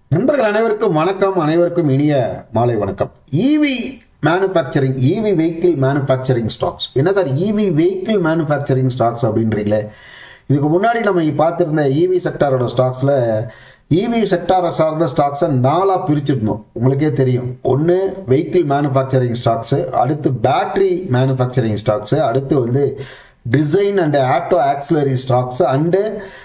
நண்பர்கள் அனைவருக்கும் வணக்கம் அனைவருக்கும் இனிய மாலை வணக்கம் EV manufacturing EV vehicle manufacturing stocks என்ன sir EV vehicle manufacturing stocks அப்படின்றீங்களே இதுக்கு முன்னாடி நம்ம பார்த்துருந்த இவி செக்டாரோட ஸ்டாக்ஸில் இவி செக்டாரை சார்ந்த ஸ்டாக்ஸை நாலாக பிரிச்சிருந்தோம் உங்களுக்கே தெரியும் ஒன்று வெஹிக்கிள் மேனுஃபேக்சரிங் ஸ்டாக்ஸு அடுத்து பேட்டரி மேனுஃபேக்சரிங் ஸ்டாக்ஸு அடுத்து வந்து design and auto auxiliary stocks and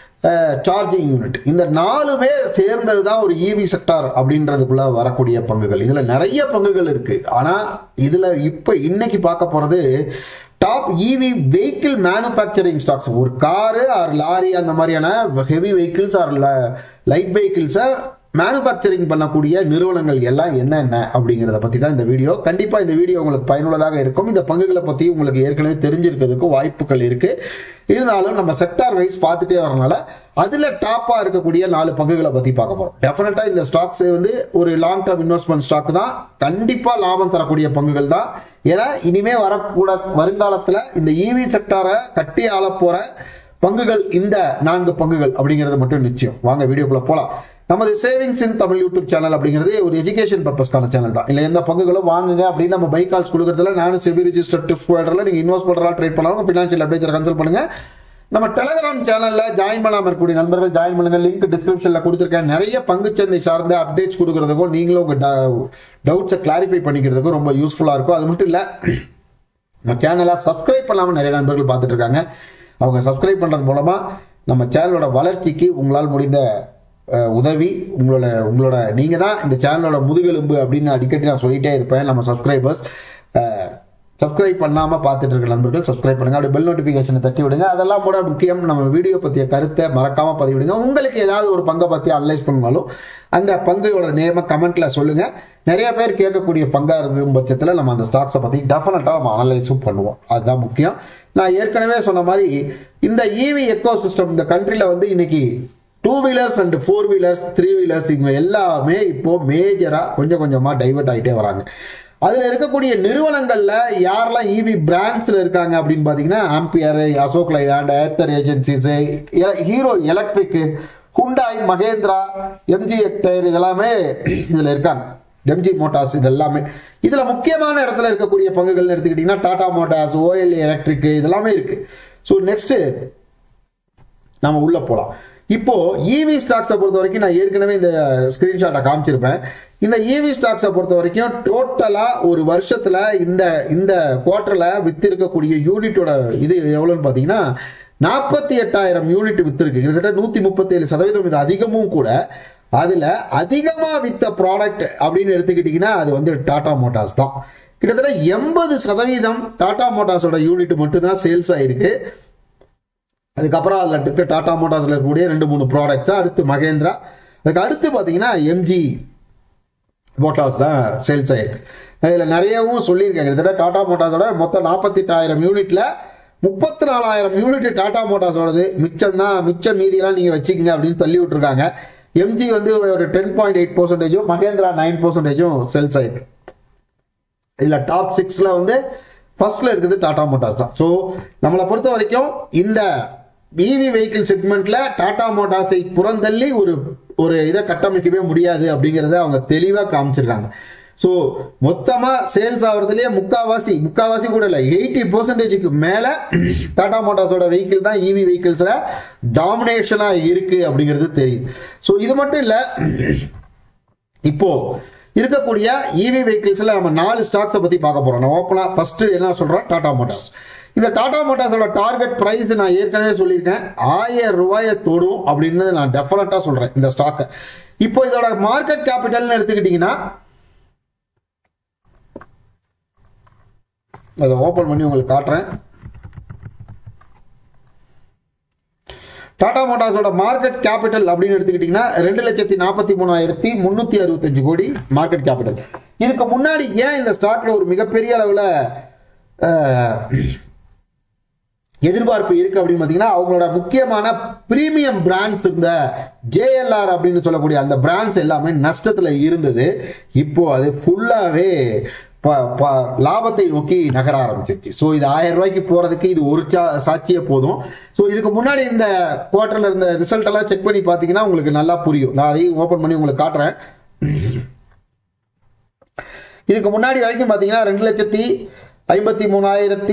charging unit இந்த நாலுமே சேர்ந்தது தான் ஒரு இவி செக்டார் அப்படின்றதுக்குள்ள வரக்கூடிய பங்குகள் இதில் நிறைய பங்குகள் இருக்கு ஆனால் இதில் இப்போ இன்னைக்கு பார்க்க போகிறது top EV vehicle manufacturing stocks ஒரு காரு ஆர் லாரி அந்த மாதிரியான ஹெவி வெஹிக்கிள்ஸ் ஆர் லைட் வெஹிக்கிள்ஸை மேனுஃபேக்சரிங் பண்ணக்கூடிய நிறுவனங்கள் எல்லாம் என்னென்ன அப்படிங்கிறத பற்றி தான் இந்த வீடியோ கண்டிப்பாக இந்த வீடியோ உங்களுக்கு பயனுள்ளதாக இருக்கும் இந்த பங்குகளை பற்றி உங்களுக்கு ஏற்கனவே தெரிஞ்சிருக்கிறதுக்கு வாய்ப்புகள் இருக்கு இருந்தாலும் நம்ம செக்டார் வைஸ் பார்த்துட்டே வரனால அதில் டாப்பாக இருக்கக்கூடிய நாலு பங்குகளை பற்றி பார்க்க போகிறோம் டெஃபினட்டாக இந்த ஸ்டாக்ஸ் வந்து ஒரு லாங் டேர்ம் இன்வெஸ்ட்மெண்ட் ஸ்டாக் தான் கண்டிப்பாக லாபம் தரக்கூடிய பங்குகள் தான் ஏன்னா இனிமே வரக்கூட வருங்காலத்தில் இந்த இவி செக்டாரை கட்டி ஆள போகிற பங்குகள் இந்த நான்கு பங்குகள் அப்படிங்கிறது மட்டும் நிச்சயம் வாங்க வீடியோக்குள்ள போகலாம் நமது savings in Tamil YouTube channel அப்படிங்கிறது ஒரு எஜுகேஷன் பர்பஸ்க்கான சேனல் தான் இல்லை எந்த பங்குகளும் வாங்குங்க அப்படின்னு நம்ம பைக் கால்ஸ் கொடுக்கறதுல நானும் செபி ரிஜிஸ்டர் டிப்ஸ் போய்டல நீங்கள் இன்வெஸ்ட் பண்ணுறதா ட்ரேட் பண்ணலாம் ஃபினான்ஷியல் அட்வைசர் கன்சல்ட் பண்ணுங்க நம்ம டெலகிராம் சேனல்ல ஜாயின் பண்ணாம இருக்கக்கூடிய நண்பர்கள் ஜாயின் பண்ணுங்க லிங்க் டிஸ்கிரிப்ஷன்ல கொடுத்துருக்கேன் நிறைய பங்குச்சந்தை சார்ந்த அப்டேட்ஸ் கொடுக்கறதுக்கும் நீங்களும் உங்க டவுட்ஸை கிளாரிஃபை பண்ணிக்கிறதுக்கும் ரொம்ப யூஸ்ஃபுல்லா இருக்கும் அது மட்டும் இல்ல நம்ம சேனலை சப்ஸ்கிரைப் பண்ணாம நிறைய நண்பர்கள் பார்த்துட்டு இருக்காங்க அவங்க சப்ஸ்கிரைப் பண்றது மூலமா நம்ம சேனலோட வளர்ச்சிக்கு உங்களால் முடிந்த அஹ், உதவி உங்களோட உங்களோட நீங்க தான் இந்த சேனலோட முதுகெலும்பு அப்படின்னு அடிக்கடி நான் சொல்லிட்டே இருப்பேன் நம்ம சப்ஸ்கிரைபர்ஸ் சப்ஸ்கிரைப் பண்ணாம பார்த்துட்டு இருக்க நண்பர்கள் சப்ஸ்கிரைப் பண்ணுங்க அப்படியே பெல் நோட்டிஃபிகேஷனை தட்டி விடுங்க அதெல்லாம் கூட முக்கியம் நம்ம வீடியோ பற்றிய கருத்தை மறக்காம பதிவிடுங்க உங்களுக்கு ஏதாவது ஒரு பங்கை பற்றி அனலைஸ் பண்ணாலும் அந்த பங்கோட நேம கமெண்ட்ல சொல்லுங்க நிறைய பேர் கேட்கக்கூடிய பங்கா இருக்கும் பட்சத்தில் நம்ம அந்த ஸ்டாக்ஸை பற்றி டெஃபினட்டாக நம்ம அனலைஸும் பண்ணுவோம் அதுதான் முக்கியம் நான் ஏற்கனவே சொன்ன மாதிரி இந்த இவி எக்கோ சிஸ்டம் இந்த கண்ட்ரியில் வந்து இன்னைக்கு two wheelers and four wheelers three wheelers இவங்க எல்லாமே இப்போ மேஜரா கொஞ்சம் கொஞ்சமா டைவர்ட் ஆகிட்டே வராங்க அதுல இருக்கக்கூடிய நிறுவனங்கள்ல யாரெல்லாம் இவி பிராண்ட்ஸ்ல இருக்காங்க அப்படின்னு பாத்தீங்கன்னா Ampere Ashok Leyland Ather agencies Hero Electric Hyundai Mahindra MG Hector இதெல்லாமே இதுல இருக்காங்க எம்ஜி மோட்டார்ஸ் இது எல்லாமே இதுல முக்கியமான இடத்துல இருக்கக்கூடிய பங்குகள் எடுத்துக்கிட்டீங்கன்னா டாடா மோட்டார்ஸ் ஓஎல் எலக்ட்ரிக் இதெல்லாமே இருக்கு ஸோ நெக்ஸ்ட் நம்ம உள்ள போகலாம் இப்போ இவி ஸ்டாக்ஸை பொறுத்த வரைக்கும் நான் ஏற்கனவே இந்த ஸ்கிரீன்ஷாட்டை காமிச்சிருப்பேன் இந்த இவி ஸ்டாக்ஸை பொறுத்த வரைக்கும் டோட்டலா ஒரு வருஷத்துல இந்த இந்த குவார்டர்ல வித்திருக்கக்கூடிய யூனிட்டோட இது எவ்வளோன்னு பார்த்தீங்கன்னா நாற்பத்தி எட்டாயிரம் யூனிட் வித்திருக்கு கிட்டத்தட்ட நூத்தி முப்பத்தி ஏழு சதவீதம் இது அதிகமும் கூட அதுல அதிகமா வித்த ப்ராடக்ட் அப்படின்னு எடுத்துக்கிட்டீங்கன்னா அது வந்து டாடா மோட்டார்ஸ் தான் கிட்டத்தட்ட எண்பது சதவீதம் டாடா மோட்டார்ஸோட யூனிட் மட்டும்தான் சேல்ஸ் ஆயிருக்கு அதுக்கப்புறம் அதில் இருக்க டாடா மோட்டார்ஸில் இருக்கக்கூடிய ரெண்டு மூணு ப்ராடக்ட்ஸ் அடுத்து மகேந்திரா அதுக்கு அடுத்து பார்த்தீங்கன்னா எம்ஜி மோட்டார்ஸ் தான் சேல்ஸ் ஆயிருக்கு இதில் நிறையவும் சொல்லியிருக்கேன் கிட்டத்தட்ட டாடா மோட்டார்ஸோட மொத்தம் நாற்பத்தெட்டாயிரம் யூனிட்ல முப்பத்தி நாலாயிரம் யூனிட் டாடா மோட்டார்ஸோடது மிச்சம் தான் மிச்சம் மீதியெல்லாம் நீங்கள் வச்சுக்கங்க அப்படின்னு தள்ளி விட்டுருக்காங்க எம்ஜி வந்து ஒரு டென் பாயிண்ட் எயிட் பர்சன்டேஜும் மகேந்திரா நைன் பர்சன்டேஜும் சேல்ஸ் ஆயிருக்கு இதில் டாப் சிக்ஸில் வந்து ஃபர்ஸ்ட்ல இருக்குது டாடா மோட்டார்ஸ் தான் ஸோ நம்மளை பொறுத்த வரைக்கும் இந்த இவி வெஹிக்கிள் செக்மெண்ட்ல டாடா மோட்டார்ஸை புறந்தள்ளி ஒரு ஒரு இதை கட்டமைக்கவே முடியாது அப்படிங்கிறத அவங்க தெளிவாக காமிச்சிருக்காங்க ஸோ மொத்தமாக சேல்ஸ் ஆகிறதுலேயே முக்காவாசி முக்காவாசி கூட இல்லை எயிட்டி பர்சன்டேஜுக்கு மேலே டாடா மோட்டார்ஸோட வெஹிக்கிள் தான் இவி வெஹிக்கிள்ஸில் டாமினேஷனாக இருக்கு அப்படிங்கிறது தெரியுது ஸோ இது மட்டும் இல்லை இப்போ இருக்கக்கூடிய இவி வெஹிக்கிள்ஸ்ல நம்ம நாலு ஸ்டாக்ஸை பத்தி பார்க்க போறோம் நான் ஓப்பனா ஃபர்ஸ்ட் என்ன சொல்றேன் டாடா மோட்டார்ஸ் இந்த டாடா மோட்டார்ஸோட டார்கெட் பிரைஸ் நான் ஏற்கனவே சொல்லியிருக்கேன் ஆயிரம் ரூபாயை தொடும் அப்படின்னு நான் டெஃபினட்டா சொல்றேன் இந்த ஸ்டாக்கை இப்போ இதோட மார்க்கெட் கேபிட்டல்னு எடுத்துக்கிட்டீங்கன்னா அதை ஓப்பன் பண்ணி உங்களுக்கு காட்டுறேன் டாடா மோட்டார்ஸோட மார்க்கெட் கேபிட்டல் அப்படின்னு எடுத்துக்கிட்டிங்கன்னா ரெண்டு லட்சத்தி நாற்பத்தி மூணாயிரத்தி முந்நூற்றி அறுபத்தஞ்சு கோடி மார்க்கெட் கேபிட்டல் இதுக்கு முன்னாடி ஏன் இந்த ஸ்டாக்ல ஒரு மிகப்பெரிய அளவில் எதிர்பார்ப்பு இருக்கு அப்படின்னு பார்த்தீங்கன்னா அவங்களோட முக்கியமான பிரீமியம் பிராண்ட்ஸ் இந்த ஜேஎல்ஆர் அப்படின்னு சொல்லக்கூடிய அந்த பிராண்ட்ஸ் எல்லாமே நஷ்டத்தில் இருந்தது இப்போ அது ஃபுல்லாகவே ப- ப- லாபத்தை நோக்கி நகர ஆரம்பிச்சிருச்சு ஸோ இது ஆயிரம் ரூபாய்க்கு போறதுக்கு இது ஒரு சா- சாட்சியே போதும் ஸோ இதுக்கு முன்னாடி இந்த குவார்டர்ல இருந்த ரிசல்ட் எல்லாம் செக் பண்ணி பார்த்தீங்கன்னா உங்களுக்கு நல்லா புரியும் நான் அதையும் ஓப்பன் பண்ணி உங்களுக்கு காட்டுறேன் இதுக்கு முன்னாடி வரைக்கும் பார்த்தீங்கன்னா ரெண்டு லட்சத்தி ஐம்பத்தி மூணாயிரத்தி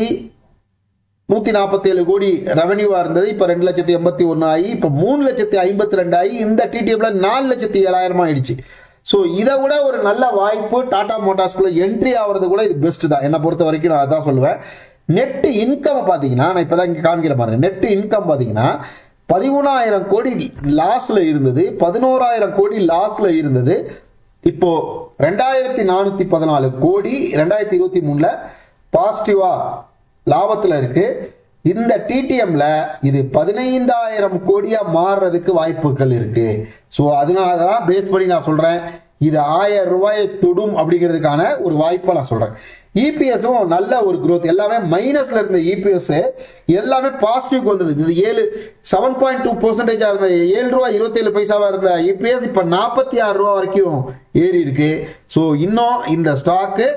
நூற்றி நாற்பத்தேழு கோடி ரெவன்யூவாக இருந்தது இப்போ ரெண்டு லட்சத்தி எண்பத்தி ஒன்று ஆகி இப்போ மூணு லட்சத்தி ஐம்பத்தி ரெண்டு ஆகி இந்த டிடிஎம்ல நாலு லட்சத்தி ஏழாயிரமா ஆயிடுச்சு ஸோ இதை விட ஒரு நல்ல வாய்ப்பு டாடா மோட்டார்ஸ்குள்ள என்ட்ரி ஆகிறது கூட இது பெஸ்ட் தான் என்னை பொறுத்த வரைக்கும் நான் அதான் சொல்லுவேன் நெட் இன்கம் பார்த்தீங்கன்னா நான் இப்போ தான் இங்கே காமிக்கிற பாருங்க நெட் இன்கம் பார்த்தீங்கன்னா பதிமூணாயிரம் கோடி லாஸ்ல இருந்தது பதினோராயிரம் கோடி லாஸ்ல இருந்தது இப்போ ரெண்டாயிரத்தி நானூத்தி பதினாலு கோடி ரெண்டாயிரத்தி இருபத்தி மூணுல பாசிட்டிவா லாபத்துல இருக்கு இந்த டிடிஎம்ல இது பதினைந்தாயிரம் கோடியா மாறுறதுக்கு வாய்ப்புகள் இருக்கு ஸோ அதனால தான் பேஸ் பண்ணி நான் சொல்றேன் இது ஆயிரம் ரூபாயை தொடும் அப்படிங்கிறதுக்கான ஒரு வாய்ப்பை நான் சொல்றேன் இபிஎஸும் நல்ல ஒரு growth எல்லாமே மைனஸ்ல இருந்த இபிஎஸ் எல்லாமே பாசிட்டிவ் வந்தது இது ஏழு செவன் பாயிண்ட் டூ பர்சன்டேஜா இருந்த ஏழு ரூபா இருபத்தேழு பைசாவா இருந்த இபிஎஸ் இப்ப நாற்பத்தி ஆறு ரூபா வரைக்கும் ஏறி இருக்கு ஸோ இன்னும் இந்த ஸ்டாக்கு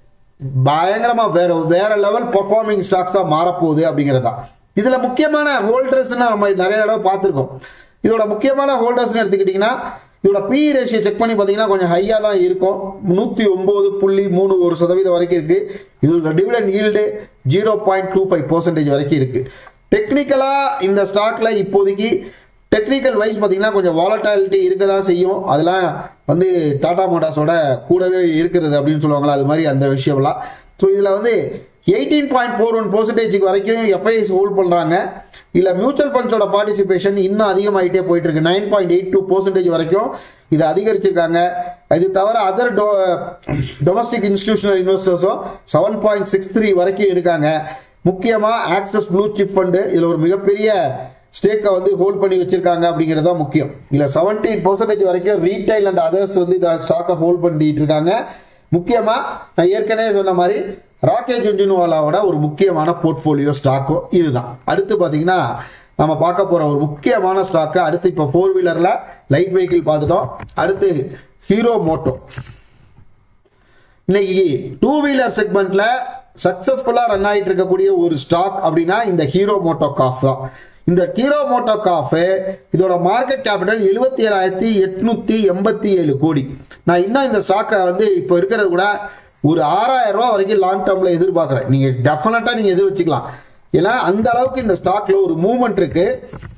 பயங்கரமா வேற வேற லெவல் பெர்ஃபார்மிங் ஸ்டாக்ஸா மாறப்போகுது அப்படிங்கிறது தான் இதுல முக்கியமான ஹோல்டர்ஸ் நம்ம நிறைய தடவை பார்த்துருக்கோம் இதோட முக்கியமான ஹோல்டர்ஸ் எடுத்துக்கிட்டீங்கன்னா இதோட பி ரேஷியோ செக் பண்ணி பார்த்தீங்கன்னா கொஞ்சம் ஹையாக தான் இருக்கும் நூற்றி ஒம்பது புள்ளி மூணு ஒரு சதவீதம் வரைக்கும் இருக்கு இதோட dividend yield zero point two five percentage வரைக்கும் இருக்கு டெக்னிக்கலாக இந்த ஸ்டாக்ல இப்போதைக்கு டெக்னிக்கல் வைஸ் பார்த்தீங்கன்னா கொஞ்சம் வாலட்டாலிட்டி இருக்க தான் செய்யும் அதெல்லாம் வந்து டாடா மோட்டார்ஸோட கூடவே இருக்கிறது அப்படின்னு சொல்லுவாங்களா அது மாதிரி அந்த விஷயம்லாம் ஸோ இதில் வந்து எயிட்டீன் பாயிண்ட் ஃபோர் ஒன் பர்சன்டேஜுக்கு வரைக்கும் எஃப்ஐஎஸ் ஹோல்ட் பண்ணுறாங்க இல்லை மியூச்சுவல் ஃபண்ட்ஸோட பார்ட்டிசிபேஷன் இன்னும் அதிகமாகிட்டே போயிட்டு இருக்கு nine point eight two percentage வரைக்கும் இதை அதிகரிச்சிருக்காங்க இது தவிர அதர் டொ டொமஸ்டிக் இன்ஸ்டிடியூஷனல் இன்வெஸ்டர்ஸும் செவன் பாயிண்ட் சிக்ஸ் த்ரீ வரைக்கும் இருக்காங்க முக்கியமாக ஆக்சஸ் ப்ளூ சிப் ஃபண்டு இதில் ஒரு மிகப்பெரிய ஸ்டேக்கை வந்து ஹோல்ட் பண்ணி வச்சிருக்காங்க அப்படிங்கிறது தான் முக்கியம் இல்லை செவன்டீன் பர்சன்டேஜ் வரைக்கும் ரீட்டைல் அண்ட் அதர்ஸ் வந்து இந்த ஸ்டாக்கை ஹோல்ட் பண்ணிட்டு இருக்காங்க முக்கியமாக நான் ஏற்கனவே சொன்ன மாதிரி ராக்கேஜ் ஜுன்ஜுன்வாலாவோட ஒரு முக்கியமான போர்ட்ஃபோலியோ ஸ்டாக்கும் இதுதான் அடுத்து பார்த்தீங்கன்னா நம்ம பார்க்க போற ஒரு முக்கியமான ஸ்டாக்கு அடுத்து இப்போ ஃபோர் வீலரில் லைட் வெஹிக்கிள் பார்த்துட்டோம் அடுத்து ஹீரோ மோட்டோ இன்னைக்கு டூ வீலர் செக்மெண்ட்ல சக்சஸ்ஃபுல்லா ரன் ஆயிட்டு இருக்கக்கூடிய ஒரு ஸ்டாக் அப்படின்னா இந்த ஹீரோ மோட்டோ காஃப் தான் இந்த ஹீரோ மோட்டோ காஃப் இதோட மார்க்கெட் கேபிட்டல் எழுபத்தி ஏழாயிரத்தி எட்நூத்தி எண்பத்தி ஏழு கோடி நான் இன்னும் இந்த ஸ்டாக்கை வந்து இப்போ இருக்கிறது கூட ஒரு ஆறாயிரம் ரூபாய் வரைக்கும் லாங் டேர்ம்ல எதிர்பார்க்குறேன் நீங்க டெஃபினட்டா நீங்க எதிர் வச்சுக்கலாம் ஏன்னா அந்த அளவுக்கு இந்த ஸ்டாக்ல ஒரு மூவ்மெண்ட் இருக்கு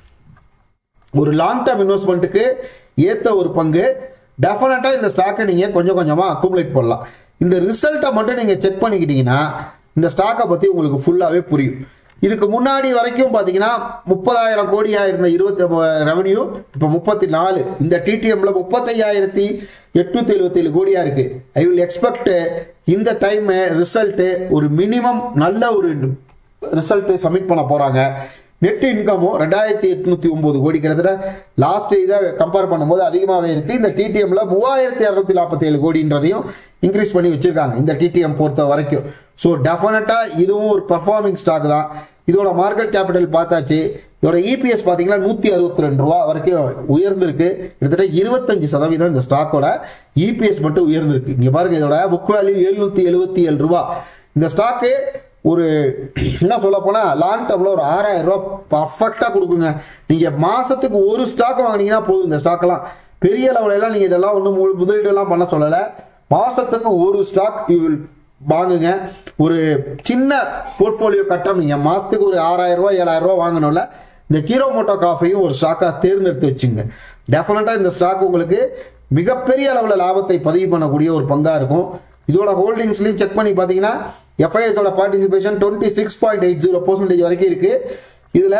ஒரு லாங் டேர்ம் இன்வெஸ்ட்மெண்ட்டுக்கு ஏத்த ஒரு பங்கு டெஃபினட்டா இந்த ஸ்டாக்கை நீங்க கொஞ்சம் கொஞ்சமா அக்குமுலேட் பண்ணலாம் இந்த ரிசல்ட்டை மட்டும் நீங்க செக் பண்ணிக்கிட்டீங்கன்னா இந்த ஸ்டாக்கை பத்தி உங்களுக்கு ஃபுல்லாவே புரியும் இதுக்கு முன்னாடி வரைக்கும் பாத்தீங்கன்னா முப்பதாயிரம் கோடியா இருந்த இருபத்தி ரெவன்யூ இப்போ முப்பத்தி நாலு இந்த டிடிஎம்ல முப்பத்தையாயிரத்தி எட்நூத்தி எழுபத்தி ஏழு கோடியா இருக்கு ஐ வில் எக்ஸ்பெக்ட் இந்த டைம் ரிசல்ட் ஒரு மினிமம் நல்ல ஒரு ரிசல்ட் சப்மிட் பண்ண போறாங்க நெட் இன்கமும் ரெண்டாயிரத்தி எட்நூத்தி ஒன்பது கோடி கிட்டத்தட்ட லாஸ்ட் இதை கம்பேர் பண்ணும்போது அதிகமாகவே இருக்கு இந்த டிடிஎம்ல மூவாயிரத்தி அறுநூத்தி நாற்பத்தி ஏழு கோடின்றதையும் இன்க்ரீஸ் பண்ணி வச்சிருக்காங்க இந்த டிடிஎம் பொறுத்த வரைக்கும் ஸோ டெஃபினட்டா இதுவும் ஒரு பர்ஃபார்மிங் ஸ்டாக் தான் இதோட மார்க்கெட் கேபிட்டல் பார்த்தாச்சு இதோட இபிஎஸ் பார்த்தீங்கன்னா நூற்றி அறுபத்தி ரெண்டு ரூபா வரைக்கும் உயர்ந்திருக்கு கிட்டத்தட்ட இருபத்தஞ்சு சதவீதம் இந்த ஸ்டாக்கோட இபிஎஸ் மட்டும் உயர்ந்திருக்கு இங்க பாருங்க இதோட புக் வேல்யூ எழுநூத்தி எழுபத்தி ஏழு ரூபா இந்த ஸ்டாக்கு ஒரு என்ன சொல்ல போனா லாங் டேர்ம்ல ஒரு ஆறாயிரம் ரூபாய் பர்ஃபெக்டா கொடுக்குங்க நீங்க மாசத்துக்கு ஒரு ஸ்டாக் வாங்குனீங்கன்னா போதும் இந்த ஸ்டாக்லாம் பெரிய லெவலில் எல்லாம் நீங்க இதெல்லாம் ஒன்றும் முதலீடு எல்லாம் பண்ண சொல்லலை மாசத்துக்கு ஒரு ஸ்டாக் யூ வில் வாங்குங்க ஒரு சின்ன போர்ட்ஃபோலியோ கட்டம் நீங்க மாசத்துக்கு ஒரு ஆறாயிரம் ரூபாய் ஏழாயிரம் ரூபாய் வாங்கணும்ல இந்த கீரோ மோட்டோ காஃபையும் ஒரு ஸ்டாக்கா தேர்ந்தெடுத்து வச்சுங்க டெஃபினட்டா இந்த ஸ்டாக் உங்களுக்கு மிகப்பெரிய அளவில் லாபத்தை பதிவு பண்ணக்கூடிய ஒரு பங்கா இருக்கும் இதோட ஹோல்டிங்ஸ்லையும் செக் பண்ணி பார்த்தீங்கன்னா எஃப்ஐஎஸோட participation twenty six point eight zero percentage வரைக்கும் இருக்கு இதுல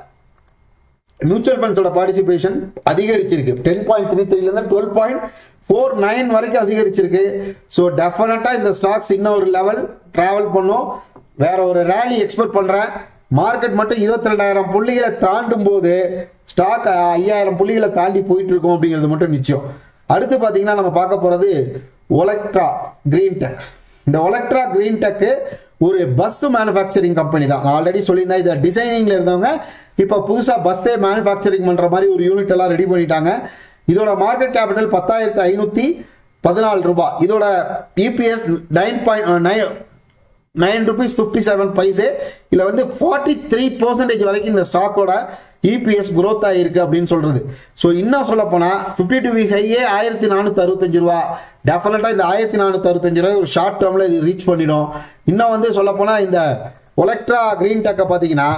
மியூச்சுவல் ஃபண்ட்ஸோட பார்ட்டிசிபேஷன் அதிகரிச்சிருக்கு டென் பாயிண்ட் த்ரீ த்ரீலேருந்து டுவெல் பாயிண்ட் ஃபோர் நைன் வரைக்கும் அதிகரிச்சிருக்கு ஸோ டெஃபினட்டாக இந்த ஸ்டாக்ஸ் இன்னும் ஒரு லெவல் ட்ராவல் பண்ணும் வேற ஒரு ரேலி எக்ஸ்பெக்ட் பண்ணுறேன் மார்க்கெட் மட்டும் இருபத்தி ரெண்டாயிரம் புள்ளிகளை தாண்டும் போது ஸ்டாக் ஐயாயிரம் புள்ளிகளை தாண்டி போயிட்டு இருக்கும் அப்படிங்கிறது மட்டும் நிச்சயம் அடுத்து பார்த்தீங்கன்னா நம்ம பார்க்க போகிறது ஒலக்ட்ரா கிரீன் டெக் இந்த ஒலக்ட்ரா கிரீன் டெக் ஒரு பஸ் மேனுஃபேக்சரிங் கம்பெனி தான் நான் ஆல்ரெடி சொல்லியிருந்தேன் இதை டிசைனிங்ல இருந்தவங்க இப்போ புதுசாக பஸ்ஸே மேனுஃபேக்சரிங் பண்ணுற மாதிரி ஒரு யூனிட் எல்லாம் ரெடி பண்ணிட்டாங்க இதோட மார்க்கெட் கேபிட்டல் பத்தாயிரத்தி ஐநூற்றி பதினாலு ரூபாய் இதோட EPS nine point nine nine rupees fifty seven paise இதில் வந்து ஃபார்ட்டி த்ரீ பர்சன்டேஜ் வரைக்கும் இந்த ஸ்டாக்கோட இபிஎஸ் growth ஆகிருக்கு அப்படின்னு சொல்கிறது ஸோ இன்னும் சொல்ல போனால் ஃபிஃப்டி டூ வீக் ஹையே ஆயிரத்தி நானூற்றி அறுபத்தஞ்சு ரூபா டெஃபினட்டாக இந்த ஆயிரத்தி நானூற்றி அறுபத்தஞ்சு ரூபாய் ஒரு ஷார்ட் டேர்மில் இது ரீச் பண்ணிடும் இன்னும் வந்து சொல்ல போனால் இந்த ஒலக்ட்ரா கிரீன் டெக்கை பார்த்தீங்கன்னா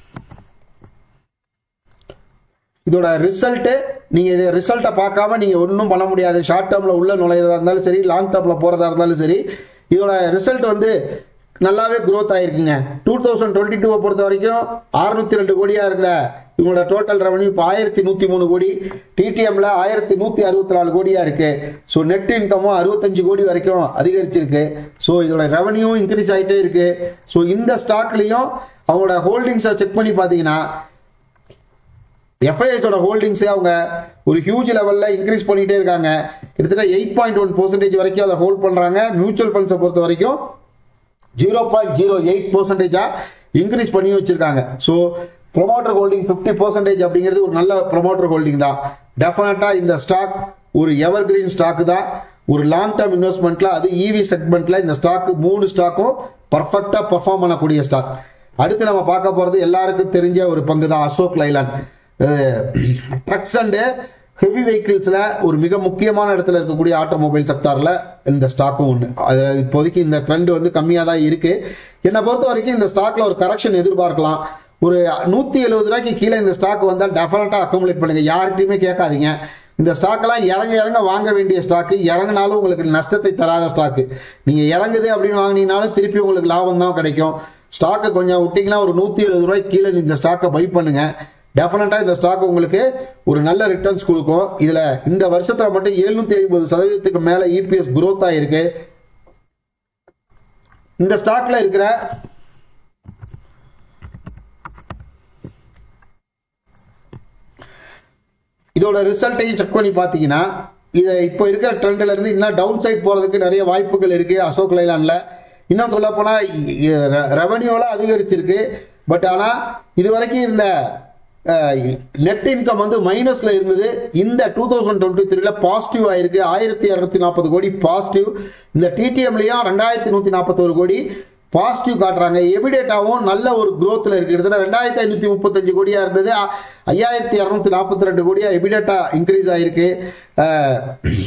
இதோட ரிசல்ட்டு நீங்கள் இது ரிசல்ட்டை பார்க்காம நீங்கள் ஒன்றும் பண்ண முடியாது ஷார்ட் டேர்மில் உள்ள நுழையிறதா இருந்தாலும் சரி லாங் டேர்மில் போகிறதா இருந்தாலும் சரி இதோட ரிசல்ட் வந்து நல்லாவே growth ஆயிருக்குங்க டூ தௌசண்ட் டுவெண்ட்டி டூவை பொறுத்த வரைக்கும் அறுநூத்தி ரெண்டு கோடியாக இருந்த இவங்களோட டோட்டல் ரெவன்யூ இப்போ ஆயிரத்தி நூற்றி மூணு கோடி டிடிஎம்ல ஆயிரத்தி நூற்றி அறுபத்தி நாலு கோடியாக இருக்கு ஸோ நெட் இன்கமும் அறுபத்தஞ்சு கோடி வரைக்கும் அதிகரிச்சிருக்கு ஸோ இதோட ரெவன்யூ இன்க்ரீஸ் ஆகிட்டே இருக்கு ஸோ இந்த ஸ்டாக்லேயும் அவங்களோட ஹோல்டிங்ஸை செக் பண்ணி பார்த்தீங்கன்னா எஃப்ஐஎஸோட ஹோல்டிங்ஸே அவங்க ஒரு ஹியூஜ் லெவலில் இன்க்ரீஸ் பண்ணிகிட்டே இருக்காங்க கிட்டத்தட்ட எயிட் பாயிண்ட் ஒன் பர்சன்டேஜ் வரைக்கும் அதை ஹோல்ட் பண்ணுறாங்க மியூச்சுவல் ஃபண்ட்ஸை பொறுத்த வரைக்கும் ஜீரோ பாயிண்ட் ஜீரோ எயிட் பர்சன்டேஜாக இன்க்ரீஸ் பண்ணி வச்சிருக்காங்க so promoter holding fifty percentage அப்படிங்கிறது ஒரு நல்ல ப்ரொமோட்டர் ஹோல்டிங் தான் டெஃபினட்டாக இந்த ஸ்டாக் ஒரு எவர் கிரீன் ஸ்டாக் தான் ஒரு லாங் டேர்ம் இன்வெஸ்ட்மெண்ட்டில் அது இவி செக்மெண்ட்டில் இந்த ஸ்டாக்கு மூணு ஸ்டாக்கும் பர்ஃபெக்டாக பர்ஃபார்ம் பண்ணக்கூடிய ஸ்டாக் அடுத்து நம்ம பார்க்க போகிறது எல்லாருக்கும் தெரிஞ்ச ஒரு பங்கு தான் Ashok Leyland trucks and heavy வெஹிக்கிள்ஸில் ஒரு மிக முக்கியமான இடத்துல இருக்கக்கூடிய ஆட்டோமொபைல் செக்டாரில் இந்த ஸ்டாக்கும் ஒன்று அது இப்போதைக்கு இந்த ட்ரெண்ட் வந்து கம்மியாக தான் இருக்குது என்னை பொறுத்த வரைக்கும் இந்த ஸ்டாக்கில் ஒரு கரெக்ஷன் எதிர்பார்க்கலாம் ஒரு நூற்றி எழுபது ரூபாய்க்கு கீழே இந்த ஸ்டாக் வந்தால் டெஃபினட்டாக அக்கமுலேட் பண்ணுங்க யார்கிட்டையுமே கேட்காதீங்க இந்த ஸ்டாக்கெல்லாம் இறங்க இறங்க வாங்க வேண்டிய ஸ்டாக்கு இறங்கினாலும் உங்களுக்கு நஷ்டத்தை தராத ஸ்டாக்கு நீங்கள் இறங்குது அப்படின்னு வாங்கினீங்கனாலும் திருப்பி உங்களுக்கு லாபம் தான் கிடைக்கும் ஸ்டாக்கை கொஞ்சம் விட்டிங்கன்னா ஒரு நூற்றி எழுபது ரூபாய்க்கு கீழே இந்த ஸ்டாக்கை பை பண்ணுங்க டெஃபினட்டாக இந்த ஸ்டாக் உங்களுக்கு ஒரு நல்ல ரிட்டர்ன்ஸ் கொடுக்கும் இதில் இந்த வருஷத்தில் மட்டும் எழுநூத்தி ஐம்பது சதவீதத்துக்கு மேலே இபிஎஸ் growth ஆகிருக்கு இந்த ஸ்டாக்ல இருக்கிற இதோட ரிசல்ட்டையும் செக் பண்ணி பார்த்தீங்கன்னா இதை இப்போ இருக்கிற ட்ரெண்ட்ல இருந்து இன்னும் டவுன் சைட் போகிறதுக்கு நிறைய வாய்ப்புகள் இருக்குது அசோக் லைலாண்டில் இன்னும் சொல்ல போனால் ரெவன்யூலாம் அதிகரிச்சிருக்கு பட் ஆனால் இது வரைக்கும் இருந்த நெட் இன்கம் வந்து மைனஸ்ல இருந்தது இந்த டூ தௌசண்ட் டுவெண்ட்டி த்ரீல பாசிட்டிவ் ஆயிருக்கு ஆயிரத்தி இரநூத்தி நாற்பது கோடி பாசிட்டிவ் இந்த டிடிஎம்லையும் ரெண்டாயிரத்தி நூற்றி நாற்பத்தோரு கோடி பாசிட்டிவ் காட்டுறாங்க எபிடேட்டாவும் நல்ல ஒரு growthல இருக்கு கிட்டத்தட்ட ரெண்டாயிரத்தி ஐநூற்றி முப்பத்தஞ்சு கோடியா இருந்தது அ- ஐயாயிரத்தி இரநூத்தி நாற்பத்தி ரெண்டு கோடியா எபிடேட்டா இன்க்ரீஸ் ஆயிருக்கு அஹ்,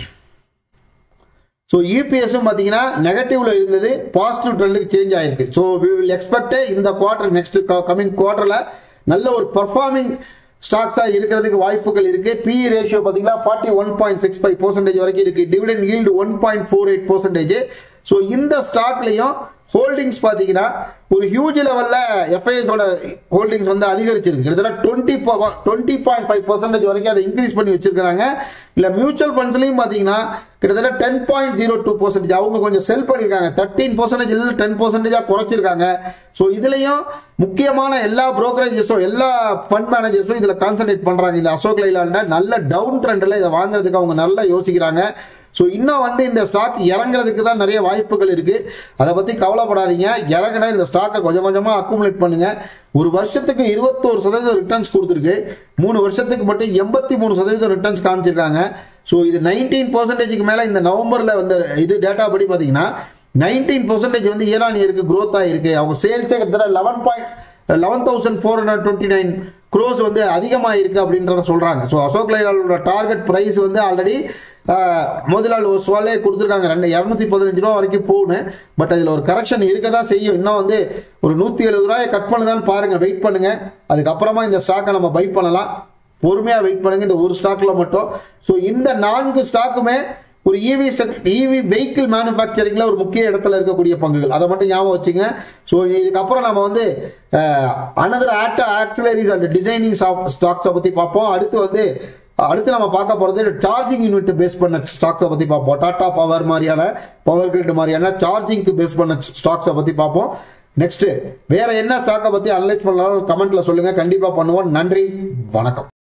ஸோ யூபிஎஸும் பார்த்தீங்கன்னா நெகட்டிவ்ல இருந்தது பாசிட்டிவ் ட்ரெண்டுக்கு சேஞ்ச் ஆயிருக்கு ஸோ வி வில் எக்ஸ்பெக்ட் இந்த குவார்டர் நெக்ஸ்ட் கமிங் குவார்டரில் நல்ல ஒரு பர்ஃபார்மிங் ஸ்டாக்ஸாக இருக்கிறதுக்கு வாய்ப்புகள் இருக்கு பிஇ ரேஷியோ பார்த்தீங்கன்னா forty one point six five percentage வரைக்கும் இருக்கு dividend yield one point four eight percentage so இந்த ஸ்டாக்லையும் ஹோல்டிங்ஸ் பார்த்தீங்கன்னா ஒரு ஹியூஜ் லெவலில் எஃப்ஐஎஸோட ஹோல்டிங்ஸ் வந்து அதிகரிச்சிருக்கு கிட்டத்தட்ட twenty twenty point five percentage வரைக்கும் அதை இன்க்ரீஸ் பண்ணி வச்சிருக்காங்க இல்லை மியூச்சுவல் ஃபண்ட்ஸ்லையும் பார்த்தீங்கன்னா கிட்டத்தட்ட ten point zero two percentage அவங்க கொஞ்சம் செல் பண்ணியிருக்காங்க தேர்ட்டீன் பர்சன்டேஜ் டென் பர்சன்டேஜாக குறைச்சிருக்காங்க ஸோ இதுலேயும் முக்கியமான எல்லா புரோக்கரேஜஸும் எல்லா ஃபண்ட் மேனேஜர்ஸும் இதில் கான்சென்ட்ரேட் பண்ணுறாங்க இந்த அசோக் லைலாண்ட நல்ல டவுன் ட்ரெண்டில் இதை வாங்குறதுக்கு அவங்க நல்லா யோசிக்கிறாங்க ஸோ இன்னும் வந்து இந்த ஸ்டாக் இறங்குறதுக்கு தான் நிறைய வாய்ப்புகள் இருக்கு அதை பத்தி கவலைப்படாதீங்க இறங்கினா இந்த ஸ்டாக்கை கொஞ்சம் கொஞ்சமா அக்குமுலேட் பண்ணுங்க ஒரு வருஷத்துக்கு இருபத்தோரு சதவீதம் ரிட்டர்ன்ஸ் கொடுத்துருக்கு மூணு வருஷத்துக்கு மட்டும் எண்பத்தி மூணு சதவீதம் ரிட்டர்ன்ஸ் காமிச்சிருக்காங்க ஸோ இது நைன்டீன் பர்சன்டேஜுக்கு மேலே இந்த நவம்பரில் வந்த இது டேட்டா படி பார்த்தீங்கன்னா நைன்டீன் பர்சன்டேஜ் வந்து இயர் ஆன் இயருக்கு growth ஆயிருக்கு அவங்க சேல்ஸே கிட்டத்தட்ட eleven point eleven thousand four hundred twenty nine crores வந்து அதிகமாக இருக்கு அப்படின்றத சொல்றாங்க ஸோ அசோக் லைலாலோட டார்கெட் ப்ரைஸ் வந்து ஆல்ரெடி முதலாளி ஒரு சுவாலே கொடுத்துருக்காங்க ரெண்டு இரநூத்தி பதினஞ்சு ரூபா வரைக்கும் போகணும் பட் அதில் ஒரு கரெக்ஷன் இருக்க தான் செய்யும் இன்னும் வந்து ஒரு நூற்றி எழுபது ரூபாயை கட் பண்ணுதான்னு பாருங்க வெயிட் பண்ணுங்க அதுக்கப்புறமா இந்த ஸ்டாக்கை நம்ம பை பண்ணலாம் பொறுமையாக வெயிட் பண்ணுங்க இந்த ஒரு ஸ்டாக்ல மட்டும் ஸோ இந்த நான்கு ஸ்டாக்குமே ஒரு இவி இவி வெஹிக்கிள் மேனுஃபேக்சரிங்ல ஒரு முக்கிய இடத்துல இருக்கக்கூடிய பங்குகள் அதை மட்டும் ஞாபகம் வச்சுங்க ஸோ இதுக்கப்புறம் நம்ம வந்து another auto auxiliaries and designing ஸ்டாக்ஸை பற்றி பார்ப்போம் அடுத்து வந்து அடுத்து நம்ம பார்க்க போகிறது சார்ஜிங் யூனிட் பேஸ் பண்ண ஸ்டாக்ஸை பற்றி பார்ப்போம் டாடா பவர் மாதிரியான பவர் கிரிட் மாதிரியான சார்ஜிங்க்கு பேஸ் பண்ண ஸ்டாக்ஸை பற்றி பார்ப்போம் நெக்ஸ்ட் வேற என்ன ஸ்டாக்கை பற்றி அனலைஸ் பண்ணலாம் கமெண்ட்ல சொல்லுங்க கண்டிப்பாக பண்ணுவோம் நன்றி வணக்கம்